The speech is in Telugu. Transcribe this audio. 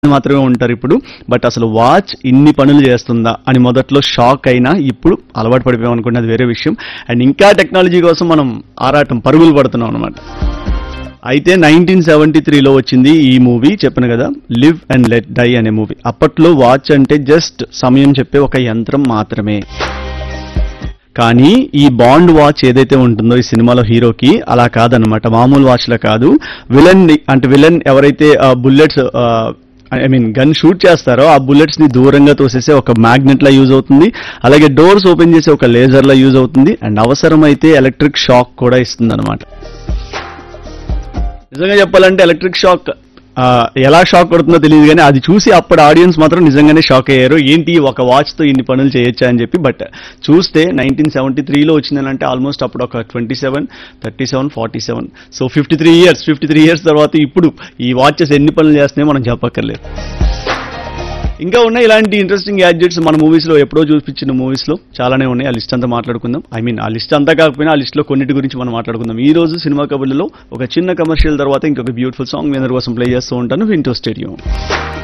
మాత్రమే ఉంటారు ఇప్పుడు బట్ అసలు వాచ్ ఇన్ని పనులు చేస్తుందా అని మొదట్లో షాక్ అయినా ఇప్పుడు అలవాటు పడిపోయాం అనుకోండి అది వేరే విషయం అండ్ ఇంకా టెక్నాలజీ కోసం మనం ఆరాటం పరుగులు పడుతున్నాం అనమాట అయితే నైన్టీన్ సెవెంటీ త్రీలో వచ్చింది ఈ మూవీ చెప్పాను కదా లివ్ అండ్ లెట్ డై అనే మూవీ అప్పట్లో వాచ్ అంటే జస్ట్ సమయం చెప్పే ఒక యంత్రం మాత్రమే కానీ ఈ బాండ్ వాచ్ ఏదైతే ఉంటుందో ఈ సినిమాలో హీరోకి అలా కాదనమాట మామూలు వాచ్ లా కాదు విలన్ అంటే విలన్ ఎవరైతే bullets I mean gun shoot చేస్తారో ఆ బుల్లెట్స్ ని దూరంగా తోసేసే ఒక మ్యాగ్నెట్ లా యూజ్ అవుతుంది అలాగే డోర్స్ ఓపెన్ చేసే ఒక లేజర్ లా యూజ్ అవుతుంది అండ్ అవసరమైతే ఎలక్ట్రిక్ షాక్ కూడా ఇస్తుంది అనమాట నిజంగా చెప్పాలంటే ఎలక్ట్రిక్ షాక్ ఆ, ఎలా షాక్ కొడుతుందో తెలియదు కానీ అది చూసి అప్పుడు ఆడియన్స్ మాత్రం నిజంగానే షాక్ అయ్యారు ఏంటి ఒక వాచ్ తో ఇన్ని పనులు చేయొచ్చా అని చెప్పి బట్ చూస్తే నైన్టీన్ సెవెంటీ త్రీలో వచ్చిందనంటే ఆల్మోస్ట్ అప్పుడు ఒక twenty seven thirty seven forty seven so fifty three years fifty three years తర్వాత ఇప్పుడు ఈ వాచెస్ ఎన్ని పనులు చేస్తున్నాయో మనం చెప్పక్కర్లేదు ఇంకా ఉన్నాయి ఇలాంటి ఇంట్రెస్టింగ్ గ్యాడ్జెట్స్ మన మూవీస్ లో ఎప్పుడో చూపించిన మూవీస్ లో చాలానే ఉన్నాయి ఆ లిస్ట్ అంతా మాట్లాడుకుందాం ఐ మీన్ ఆ లిస్ట్ అంతా కాకపోయినా ఆ లిస్ట్ లో కొన్నిటి గురించి మనం మాట్లాడుకుందాం ఈ రోజు సినిమా కబుర్లలో ఒక చిన్న కమర్షియల్ తర్వాత ఇంకొక బ్యూటిఫుల్ సాంగ్ మీ అందరి కోసం ప్లే చేస్తూ ఉంటాను వింటో స్టేడియం